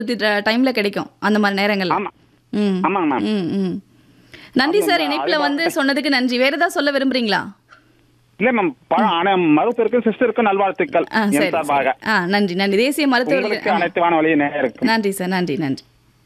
டைம்ல கிடைக்கும் அந்த மாதிரி நேரங்கள்ல ஆமா ம் ஆமாங்க மேம் ம் ம் நன்றி சார் ஆமாம், இணைப்புல அதுதான். வந்து சொன்னதுக்கு நன்றி வேற ஏதாவது சொல்ல விரும்புறீங்களா இல்ல மேம் பழம் ஆனா மருத்துவருக்கும் சிஸ்டருக்கும் நல்வாழ்த்துக்கள் ஆ என் சரி சார்பாக சரி. ஆ நன்றி நன்றி தேசிய மருத்துவர்கள் உங்களுக்கு அனைத்து வானொலி நேருக்கு நன்றி சார் நன்றி நன்றி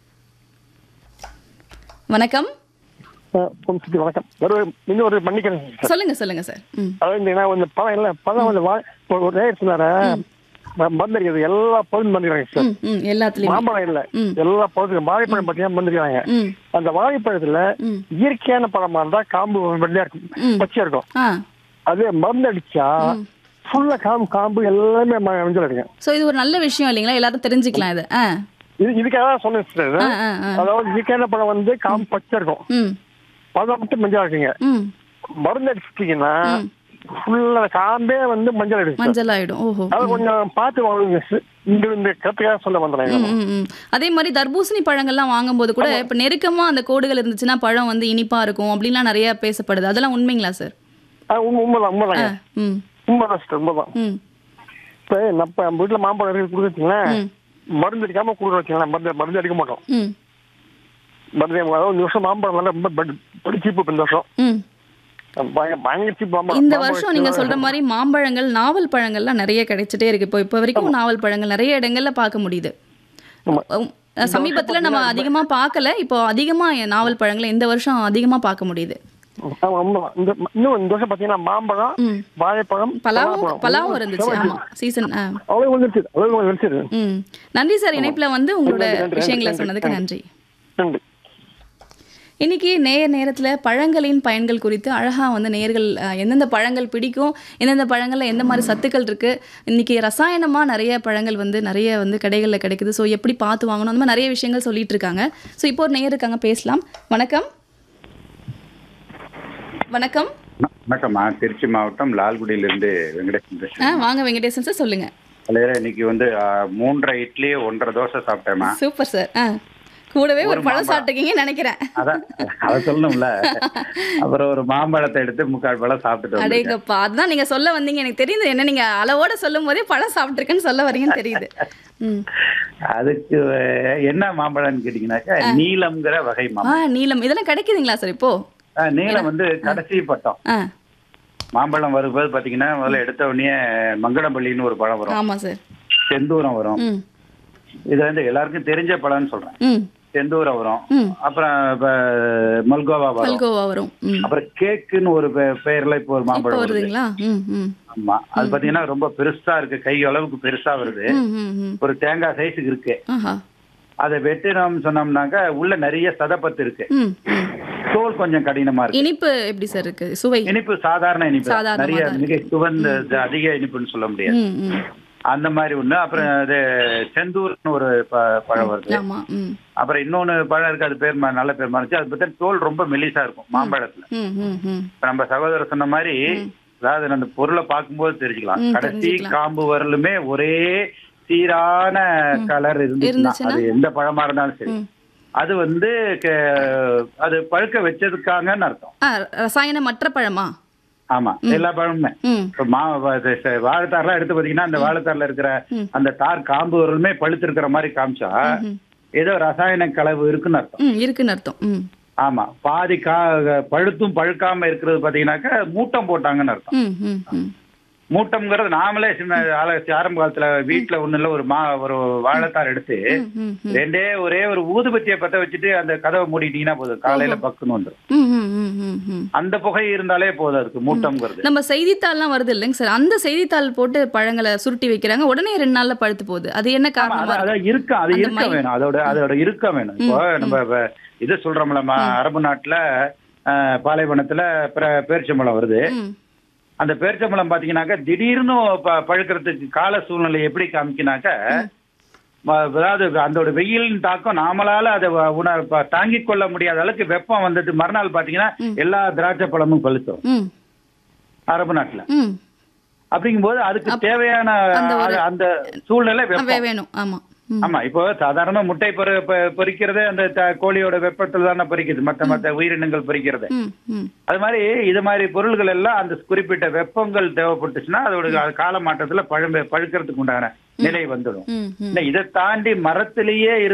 வணக்கம் ஓம் சக்தி வணக்கம் ஒரு இன்னும் ஒரு மன்னிக்கிறேன் சார் சொல்லுங்க சொல்லுங்க சார் ம் அதாவது இந்த நான் இந்த பழம் இல்லை பழம் வந்து வா இப்போ ஒரு நேரம் சொன்னார மருந்தடிக்கிறது எல்லா பழமும் மருந்துக்கிறாங்க சார் ம் ம் எல்லாத்துலயும் மாம்பழம் இல்ல ம். எல்லா பழத்துக்கும் வாழைப்பழம் பார்த்தீங்கன்னா மருந்துக்கிறாங்க ம் அந்த வாழைப்பழத்துல ம். இயற்கையான பழமா இருந்தா காம்பு வெள்ளையா இருக்கும் ம். பச்சையா இருக்கும் ஆ அதே மருந்து அடிச்சா ஃபுல்லா காம்பு காம்பு எல்லாமே ம- மஞ்சள் அடிக்கும் ஸோ இது ஒரு நல்ல விஷயம் இல்லைங்களா எல்லாரும் தெரிஞ்சுக்கலாம் இது ஆ இது இதுக்காக தான் சொன்னேன் சார் ஆ ஆ ஆ அதாவது இயற்கையான பழம் வந்து காம்பு பச்சை இருக்கும் ம் பழம் மட்டும் மஞ்சள் இருக்குங்க ம் மருந்து அடிச்சிட்டீங்கன்னா ஃபுல்லா காம்பே வந்து மஞ்சள் அடிக்கும் சார். மஞ்சள் ஆயிடும் ஓஹோ அதை கொஞ்சம் பார்த்து வாங்குங்க சார். இந்த இந்த கருத்துக்காக சொல்ல வந்தேன் ம், ம், ம். அதே மாதிரி தர்பூசணி பழங்கள்லாம் வாங்கும்போது கூட இப்ப நெருக்கமா அந்த கோடுகள் இருந்துச்சுன்னா பழம் வந்து இனிப்பா இருக்கும் அப்படின்லாம் நிறைய பேசப்படுது அதெல்லாம் உண்மைங்களா சார் ஆ, உண்மை உண்மைதான் உண்மைதாங்க ம் உண்மைதான் சார் உண்மைதான் ம் இப்போ நம்ம நம்ம வீட்டில் மாம்பழம் இருக்கு கொடுக்க வச்சுங்களேன் ம். மருந்து அடிக்காம கொடுக்க வச்சுங்களேன் மருந்து மருந்து அடிக்க மாட்டோம் ம் மருந்து அதாவது இந்த வருஷம் மாம்பழம் நல்லா ரொம்ப படு- படு சீப்பு இந்த வருஷம் ம் பயங்கர பயங்கர சீப்பு மாம்பழம் இந்த மாம்பழம் வருஷம் நீங்க சொல்ற மாதிரி மாம்பழங்கள் நாவல் பழங்கள்லாம் நிறைய கிடைச்சிட்டே இருக்கு இப்போ இப்போ வரைக்கும் நாவல் பழங்கள் நிறைய இடங்கள்ல பார்க்க முடியுது ஆமா. உம், சமீபத்துல நம்ம அதிகமா பார்க்கல இப்போ அதிகமா நாவல் பழங்களை இந்த வருஷம் அதிகமா பார்க்க முடியுது ஆமா உண்மைதான் இந்த இன்னும் இந்த வருஷம் பார்த்தீங்கன்னா மாம்பழம் ம். வாழைப்பழம் பலாவும் பலாப்பழம். பலாவும் இருந்துச்சு ஆமா சீசன் ஆ அவ்வளோ வந்துருச்சு அவ்வளோ வந்துருச்சு ம் நன்றி சார் இணைப்புல வந்து உங்களோட நன்றி, நன்றி, விஷயங்களை நன்றி, சொன்னதுக்கு நன்றி. நன்றி நன்றி இன்னைக்கு நேர நேரத்துல பழங்களின் பயன்கள் குறித்து அழகா வந்து நேர்கள் அஹ், எந்தெந்த பழங்கள் பிடிக்கும் எந்தெந்த பழங்கள்ல எந்த மாதிரி சத்துக்கள் இருக்கு இன்னைக்கு ரசாயனமா நிறைய பழங்கள் வந்து நிறைய வந்து கடைகளில் கிடைக்குது ஸோ எப்படி பார்த்து வாங்கணும் அந்த மாதிரி நிறைய விஷயங்கள் சொல்லிட்டு இருக்காங்க ஸோ இப்போ ஒரு நேர் இருக்காங்க பேசலாம் வணக்கம் வணக்கம் வணக்கம்மா திருச்சி மாவட்டம் லால்குடியிலிருந்து வெங்கடேசன் ஆ பேசுறேன் வாங்க வெங்கடேசன் சார் சொல்லுங்க தலைவரே இன்னைக்கு வந்து ஆ, மூன்றரை இட்லி ஒன்றரை தோசை சாப்பிட்டேம்மா சூப்பர் சார் ஆ கூடவே ஒரு ஒரு பழம் மாம்பழம். சாப்பிட்டுருக்கீங்கன்னு நினைக்கிறேன் அதான் அதை சொல்லணும்ல அப்புறம் ஒரு மாம்பழத்தை எடுத்து முக்கால் பழம் சாப்பிட்டுட்டு வந்திருக்கேன். அடேங்கப்பா அதுதான் நீங்க சொல்ல வந்தீங்க எனக்கு தெரியுது என்ன நீங்க அளவோட சொல்லும் போதே பழம் சாப்பிட்டுருக்கேன்னு சொல்ல வரீங்கன்னு தெரியுது ம் அதுக்கு அஹ், என்ன மாம்பழம்னு கேட்டீங்கன்னாக்கா நீலம்ங்கிற வகை ஆ மாம்பழம் நீலம் இதெல்லாம் கிடைக்குதுங்களா சார் இப்போ ஆ, நீலம் வந்து கடைசி பட்டம் ஆ மாம்பழம் வரும்போது பாத்தீங்கன்னா முதல்ல எடுத்த உடனே மங்கடம்பள்ளின்னு ஒரு பழம் வரும் ஆமா சார் செந்தூரம் வரும் ம் இது வந்து எல்லாருக்கும் தெரிஞ்ச பழம்னு சொல்றேன் ம் செந்தூரம் வரும் ம். அப்புறம் இப்ப மல்கோவா வரும் பல்கோவா வரும் ம் அப்புறம் கேக்குன்னு ஒரு பெ- பெயர்ல இப்போ ஒரு இப்போ மாம்பழம் வருது வருதுங்களா ம் ம் ஆமா அது பாத்தீங்கன்னா ரொம்ப பெருசா இருக்கு கை அளவுக்கு பெருசா வருது ம் ம் ம் ஒரு தேங்காய் சைஸுக்கு இருக்கு ஆஹா அதை வெட்டினோம் சொன்னோம்னாக்கா உள்ள நிறைய சதப்பத்து இருக்கு ம் ம் தோல் கொஞ்சம் கடினமா இருக்கு இனிப்பு எப்படி சார் இருக்கு சுவை இனிப்பு சாதாரண இனிப்பு தான். சாதாரணமா நிறைய தான் மிக சுவந்த இது அதிக இனிப்புன்னு சொல்ல முடியாது ம் ம் அந்த மாதிரி ஒண்ணு அப்புறம் அது செந்தூர்னு ஒரு ப- பழம் வருது ஆமா ம் அப்புறம் இன்னொன்னு பழம் இருக்கு அது பேர் ம- நல்ல பேர் மாறிச்சு அது பத்தி தோல் ரொம்ப மெலிசா இருக்கும் மாம்பழத்துல ம் ம் ம் இப்ப நம்ம சகோதரர் சொன்ன மாதிரி அதாவது அந்த பொருளை பார்க்கும்போது தெரிஞ்சுக்கலாம் ம், கடைசி தெரிஞ்சுக்கலாம். காம்பு வரலுமே ஒரே சீரான கலர் இருந்துச்சுன்னா இருந்துச்சுன்னா? அது எந்த பழமா இருந்தாலும் சரி ம். அது வந்து க- அது பழுக்க வச்சதுக்காங்கன்னு அர்த்தம் ஆ ரசாயனமற்ற பழமா ஆமா எல்லா பழமுமே ம் இப்ப மா வ- இது ச- வாழைத்தார்லாம் எடுத்து பாத்தீங்கன்னா அந்த வாழைத்தார்ல இருக்கிற அந்த தார் காம்பு வரலுமே பழுத்து இருக்கிற மாதிரி காமிச்சா ஏதோ ரசாயன கலவு இருக்குன்னு அர்த்தம் ம் இருக்குன்னு அர்த்தம் ம் ஆமா பாதி கா பழுத்தும் பழுக்காம இருக்கிறது பாத்தீங்கன்னாக்கா மூட்டம் போட்டாங்கன்னு அர்த்தம் ம் ம் ம் மூட்டம்ங்கிறது நாமளே சின்ன ஆள- ஆரம்ப காலத்துல வீட்டுல ஒண்ணு இல்ல ஒரு மா ஒரு வாழைத்தார் எடுத்து ம் ம் ம் ரெண்டே ஒரே ஒரு ஊதுபத்தியை பத்த வச்சுட்டு அந்த கதவை மூடிட்டீங்கன்னா போதும் காலையில பக்குன்னு வந்துடும் ம் ம் ம் ம் ம் அந்த புகை இருந்தாலே போதும் அதுக்கு மூட்டம்ங்கிறது நம்ம செய்தித்தாள்லாம் வருது இல்லைங்க சார் அந்த செய்தித்தாள் போட்டு பழங்களை சுருட்டி வைக்கிறாங்க உடனே ரெண்டு நாள்ல பழுத்து போகுது அது என்ன ஆமா, காரணமா அதான் இருக்கு? அதான் இருக்க அது அந்த இருக்க மை- வேணும் அதோட அதோட இருக்க வேணும் இப்போ நம்ம இப்ப இது சொல்றோம்ல ம- அரபு நாட்டுல அஹ், பாலைவனத்துல பிர- பேரிச்சம்பழம் வருது ம் அந்த பேரிச்சம்பழம் பாத்தீங்கன்னாக்கா திடீர்னு ப- பழுக்கிறதுக்கு கால சூழ்நிலை எப்படி காமிக்கினாக்க ம- அதாவது அதோட வெயிலின் தாக்கம் நாமளால அதை வ- உண ப- தாங்கிக் கொள்ள முடியாத அளவுக்கு வெப்பம் வந்துட்டு மறுநாள் பாத்தீங்கன்னா எல்லா திராட்சை பழமும் பழுத்தோம் ம் அரபு நாட்டுல ம் அப்படிங்கும்போது அதுக்கு தேவையான அந்த ஒரு- அது- அந்த சூழ்நிலை வே- வெப்பம் வேணும் ஆமா ம். ஆமா இப்போ சாதாரண முட்டை பொறு பொ- பொரிக்கிறதே அந்த த- கோழியோட வெப்பத்தில் தானே பொரிக்குது மத்த மத்த உயிரினங்கள் பொரிக்கிறது ம் ம் அது மாதிரி இது மாதிரி பொருள்கள் எல்லாம் அந்த குறிப்பிட்ட வெப்பங்கள் தேவைப்பட்டுச்சுன்னா அதோட கால மாற்றத்துல பழம் பழுக்கிறதுக்கு உண்டான நிலை வந்துடும் ம் ம் இல்ல இதை தாண்டி மரத்திலேயே